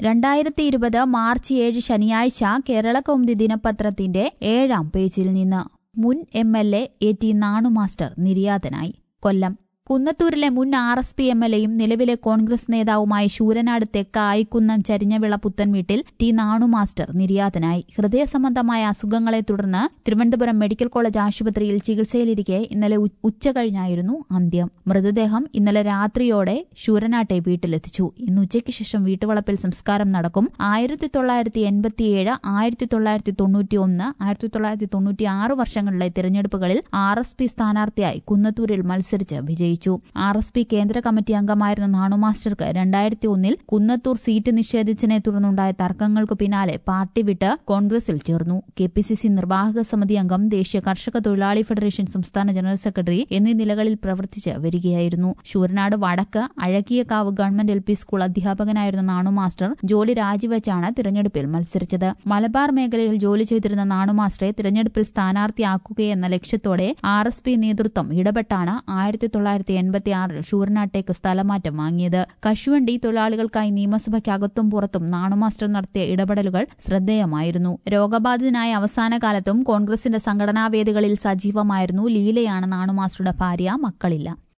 രണ്ടായിരത്തി ഇരുപത് മാർച്ച് ഏഴ് ശനിയാഴ്ച കേരള കൗമുദി ദിനപത്രത്തിന്റെ ഏഴാം പേജിൽ നിന്ന് മുൻ M L A A T Nanu master നിര്യാതനായി കൊല്ലം കുന്നത്തൂരിലെ മുൻ R S P M L എയും നിലവിലെ കോൺഗ്രസ് നേതാവുമായ ശൂരനാട് തെക്ക ആയിക്കുന്നം ചരിഞ്ഞവിള പുത്തൻ വീട്ടിൽ ടി നാണു മാസ്റ്റർ നിര്യാതനായി ഹൃദയ സംബന്ധമായ അസുഖങ്ങളെ തുടർന്ന് തിരുവനന്തപുരം മെഡിക്കൽ കോളേജ് ആശുപത്രിയിൽ ചികിത്സയിലിരിക്കെ ഇന്നലെ ഉ- ഉച്ച കഴിഞ്ഞായിരുന്നു അന്ത്യം മൃതദേഹം ഇന്നലെ രാത്രിയോടെ ശൂരനാട്ടെ വീട്ടിലെത്തിച്ചു ഇന്ന് ഉച്ചയ്ക്ക് ശേഷം വീട്ടുവളപ്പിൽ സംസ്കാരം നടക്കും ആയിരത്തി തൊള്ളായിരത്തി എൺപത്തിയേഴ് ആയിരത്തി തൊള്ളായിരത്തി തൊണ്ണൂറ്റി ഒന്ന് ആയിരത്തി തൊള്ളായിരത്തി തൊണ്ണൂറ്റി ആറ് വർഷങ്ങളിലെ തിരഞ്ഞെടുപ്പുകളിൽ ആർ എസ് പി സ്ഥാനാർത്ഥിയായി കുന്നത്തൂരിൽ മത്സരിച്ച് വിജയിച്ചു ആർ എസ് പി കേന്ദ്ര കമ്മിറ്റി അംഗമായിരുന്ന നാണു മാസ്റ്റർക്ക് രണ്ടായിരത്തി ഒന്നിൽ കുന്നത്തൂർ സീറ്റ് നിഷേധിച്ചതിനെ തുടർന്നുണ്ടായ തർക്കങ്ങൾക്ക് പിന്നാലെ പാർട്ടി വിട്ട് കോൺഗ്രസിൽ ചേർന്നു കെ പി സി സി നിർവാഹക സമിതി അംഗം ദേശീയ കർഷക തൊഴിലാളി ഫെഡറേഷൻ സംസ്ഥാന ജനറൽ സെക്രട്ടറി എന്നീ നിലകളിൽ പ്രവർത്തിച്ച് വരികയായിരുന്നു ശൂരനാട് വടക്ക് Azhakiyakavu government L P school അധ്യാപകനായിരുന്ന നാണു മാസ്റ്റർ ജോലി രാജിവെച്ചാണ് തിരഞ്ഞെടുപ്പിൽ മത്സരിച്ചത് മലബാർ മേഖലയിൽ ജോലി ചെയ്തിരുന്ന നാണു മാസ്റ്ററെ തിരഞ്ഞെടുപ്പിൽ സ്ഥാനാർത്ഥിയാക്കുകയെന്ന ലക്ഷ്യത്തോടെ ആർ എസ് പി നേതൃത്വം ഇടപെട്ടാണ് ആയിരത്തി തൊള്ളായിരത്തി എൺപത്തിയാറിൽ ശൂരനാട്ടേക്ക് സ്ഥലമാറ്റം വാങ്ങിയത് കശുവണ്ടി തൊഴിലാളികൾക്കായി നിയമസഭയ്ക്കകത്തും പുറത്തും നാണു മാസ്റ്റർ നടത്തിയ ഇടപെടലുകൾ ശ്രദ്ധേയമായിരുന്നു രോഗബാധിതനായ അവസാന കാലത്തും കോൺഗ്രസിന്റെ സംഘടനാവേദികളിൽ സജീവമായിരുന്നു ലീലയാണ് നാണു മാസ്റ്ററുടെ ഭാര്യ മക്കളില്ല